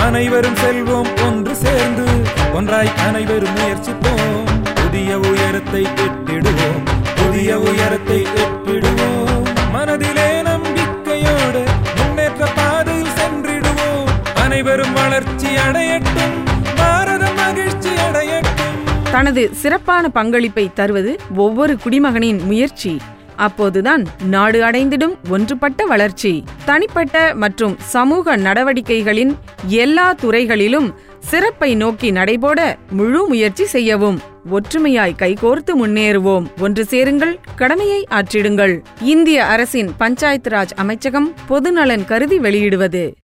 அனைவரும் செல்வோம் ஒன்று சேர்ந்து ஒன்றாய் அனைவரும் முயற்சிப்போம் புதிய உயரத்தை எட்டிடுவோம் புதிய உயரத்தை எட்டிடுவோம் மனதிலே நம்பிக்கையோடு முன்னேற்ற பாதையில் சென்றிடுவோம் அனைவரும் வளர்ச்சி அடையட்டும் பாரதம் மகிழ்ச்சி அடையட்டும் தனது சிறப்பான பங்களிப்பை தருவது ஒவ்வொரு குடிமகனின் முயற்சி அப்போதுதான் நாடு அடைந்திடும் ஒன்றுபட்ட வளர்ச்சி தனிப்பட்ட மற்றும் சமூக நடவடிக்கைகளின் எல்லா துறைகளிலும் சிறப்பை நோக்கி நடைபோட முழு முயற்சி செய்யவும் ஒற்றுமையாய் கைகோர்த்து முன்னேறுவோம் ஒன்று சேருங்கள் கடமையை ஆற்றிடுங்கள் இந்திய அரசின் பஞ்சாயத்து ராஜ் அமைச்சகம் பொதுநலன் கருதி வெளியிடுவது